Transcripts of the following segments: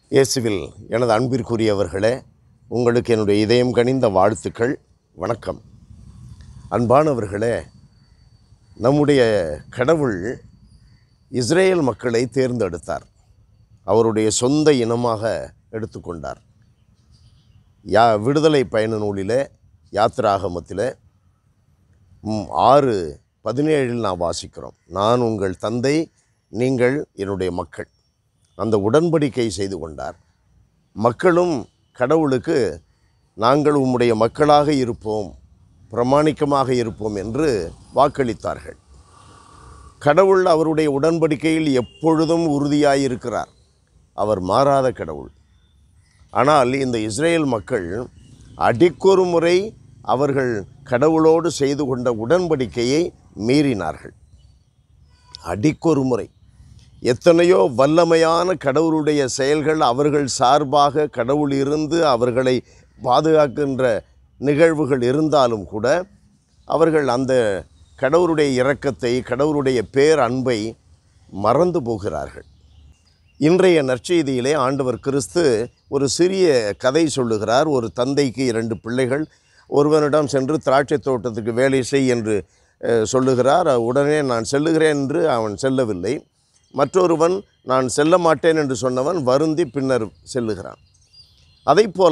இயேசுவில் எனது அன்பிற்குரியவர்களே உங்களுக்கு என்னுடைய இதயம் கனிந்த வாழ்த்துக்கள் வணக்கம் அன்பானவர்களே நம்முடைய கடவுள் இஸ்ரேல் மக்களை தேர்ந்தெடுத்தார் அவருடைய சொந்த இனமாக எடுத்துக்கொண்டார் யா விடுதலை பயண நூலிலே யாத்திராகமத்தில் ம், ஆறு பதினேழில் நாம் வாசிக்கிறோம் நான் உங்கள் தந்தை நீங்கள் என்னுடைய மக்கள் அந்த உடன்படிக்கை செய்து கொண்டார் மக்களும் கடவுளுக்கு நாங்கள் உம்முடைய மக்களாக இருப்போம் பிரமாணிக்கமாக இருப்போம் என்று வாக்களித்தார்கள் கடவுள் அவருடைய உடன்படிக்கையில் எப்பொழுதும் உறுதியாயிருக்கிறார் அவர் மாறாத கடவுள் ஆனால் இந்த இஸ்ரேல் மக்கள் அடிக்கொரு முறை அவர்கள் கடவுளோடு செய்து கொண்ட உடன்படிக்கையை மீறினார்கள் அடிக்கொரு முறை எத்தனையோ வல்லமையான கடவுளுடைய செயல்கள் அவர்கள் சார்பாக கடவுள் இருந்து அவர்களை பாதுகாக்கின்ற நிகழ்வுகள் இருந்தாலும் கூட அவர்கள் அந்த கடவுளுடைய இரக்கத்தை கடவுளுடைய பேர் அன்பை மறந்து போகிறார்கள் இன்றைய நற்செய்தியிலே ஆண்டவர் கிறிஸ்து ஒரு சிறிய கதை சொல்லுகிறார் ஒரு தந்தைக்கு இரண்டு பிள்ளைகள் ஒருவனிடம் சென்று திராட்சை தோட்டத்துக்கு வேலை செய் என்று அஹ், சொல்லுகிறார் உடனே நான் செல்லுகிறேன் என்று அவன் செல்லவில்லை மற்றொருவன் நான் செல்ல மாட்டேன் என்று சொன்னவன் வருந்தி பின்னர் செல்லுகிறான் அதைப் போல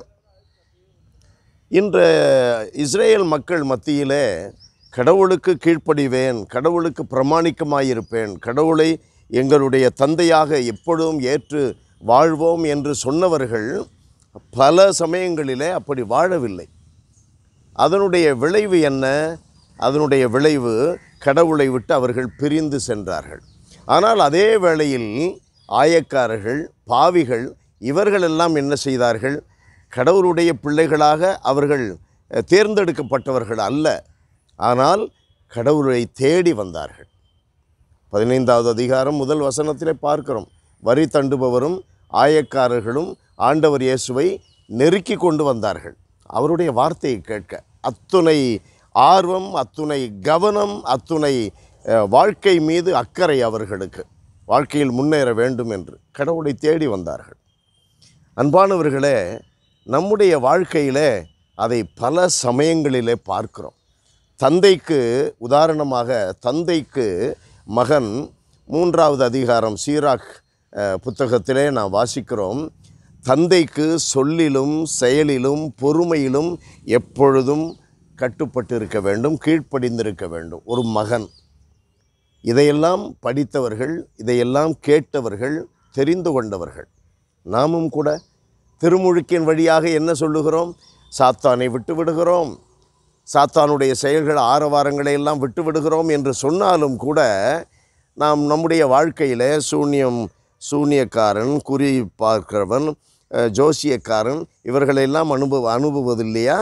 இன்று இஸ்ரேல் மக்கள் மத்தியிலே கடவுளுக்கு கீழ்ப்படிவேன் கடவுளுக்கு பிரமாணிக்கமாயிருப்பேன் கடவுளை எங்களுடைய தந்தையாக எப்பொழுதும் ஏற்று வாழ்வோம் என்று சொன்னவர்கள் பல சமயங்களிலே அப்படி வாழவில்லை அதனுடைய விளைவு என்ன அதனுடைய விளைவு கடவுளை விட்டு அவர்கள் பிரிந்து சென்றார்கள் ஆனால் அதே வேளையில் ஆயக்காரர்கள் பாவிகள் இவர்களெல்லாம் என்ன செய்தார்கள் கடவுளுடைய பிள்ளைகளாக அவர்கள் அஹ், தேர்ந்தெடுக்கப்பட்டவர்கள் அல்ல ஆனால் கடவுளை தேடி வந்தார்கள் பதினைந்தாவது அதிகாரம் முதல் வசனத்திலே பார்க்கிறோம் வரி தண்டுபவரும் ஆயக்காரர்களும் ஆண்டவர் இயேசுவை நெருக்கி கொண்டு வந்தார்கள் அவருடைய வார்த்தையை கேட்க அத்துணை ஆர்வம் அத்துணை கவனம் அத்துணை அஹ், வாழ்க்கை மீது அக்கறை அவர்களுக்கு வாழ்க்கையில் முன்னேற வேண்டும் என்று கடவுளை தேடி வந்தார்கள் அன்பானவர்களே நம்முடைய வாழ்க்கையிலே அதை பல சமயங்களிலே பார்க்கிறோம் தந்தைக்கு உதாரணமாக தந்தைக்கு மகன் மூன்றாவது அதிகாரம் சீராக் அஹ், புத்தகத்திலே நாம் வாசிக்கிறோம் தந்தைக்கு சொல்லிலும் செயலிலும் பொறுமையிலும் எப்பொழுதும் கட்டுப்பட்டு இருக்க வேண்டும் கீழ்ப்படிந்திருக்க வேண்டும் ஒரு மகன் இதையெல்லாம் படித்தவர்கள் இதையெல்லாம் கேட்டவர்கள் தெரிந்து கொண்டவர்கள் நாமும் கூட திருமுழுக்கின் வழியாக என்ன சொல்லுகிறோம் சாத்தானை விட்டு விடுகிறோம் சாத்தானுடைய செயல்கள் ஆரவாரங்களை எல்லாம் விட்டு விடுகிறோம் என்று சொன்னாலும் கூட நாம் நம்முடைய வாழ்க்கையில் சூன்யம் சூனியக்காரன் குறி பார்க்கிறவன் அஹ், ஜோசியக்காரன் இவர்களெல்லாம் அனுபவ அனுபவதில்லையா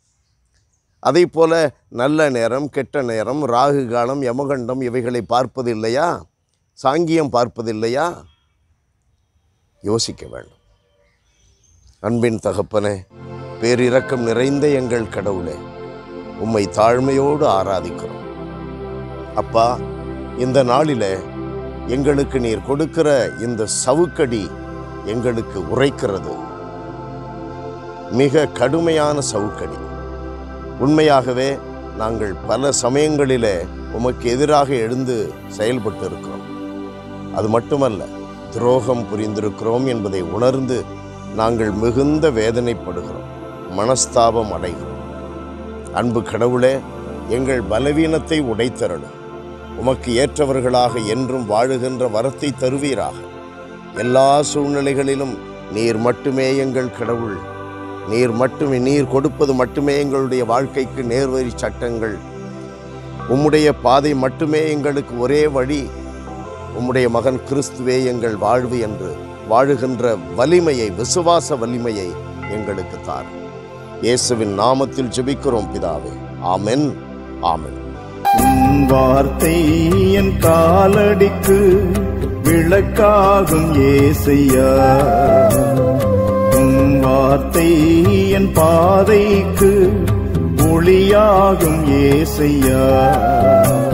அதே போல நல்ல நேரம் கெட்ட நேரம் ராகு காலம் யமகண்டம் இவைகளை பார்ப்பதில்லையா சாங்கியம் பார்ப்பதில்லையா யோசிக்க வேண்டும் அன்பின் தகப்பனே பேரிரக்கம் நிறைந்த எங்கள் கடவுளே உம்மை தாழ்மையோடு ஆராதிக்கிறோம் அப்பா இந்த நாளிலே எங்களுக்கு நீர் கொடுக்கிற இந்த சவுக்கடி எங்களுக்கு உரைக்கிறது மிக கடுமையான சவுக்கடி உண்மையாகவே நாங்கள் பல சமயங்களிலே உமக்கு எதிராக எழுந்து செயல்பட்டு இருக்கிறோம் அது மட்டுமல்ல துரோகம் புரிந்திருக்கிறோம் என்பதை உணர்ந்து நாங்கள் மிகுந்த வேதனைப்படுகிறோம் மனஸ்தாபம் அடைகிறோம் அன்பு கடவுளே எங்கள் பலவீனத்தை உடைத்தரணும் உமக்கு ஏற்றவர்களாக என்றும் வாழுகின்ற வரத்தை தருவீராக எல்லா சூழ்நிலைகளிலும் நீர் மட்டுமே எங்கள் கடவுள் நீர் மட்டுமே நீர் கொடுப்பது மட்டுமே எங்களுடைய வாழ்க்கைக்கு நேர்வழி சட்டங்கள் உம்முடைய பாதை மட்டுமே எங்களுக்கு ஒரே வழி உம்முடைய மகன் கிறிஸ்துவே எங்கள் வாழ்வு என்று வாழுகின்ற வலிமையை விசுவாச வலிமையை எங்களுக்கு தார் இயேசுவின் நாமத்தில் ஜெபிக்கிறோம் பிதாவே ஆமென் ஆமென் உன் வார்த்தை என் காலடிக்கு விளக்காகும் ஏசையா உன் வார்த்தை என் பாதைக்கு ஒளியாகும் ஏசையா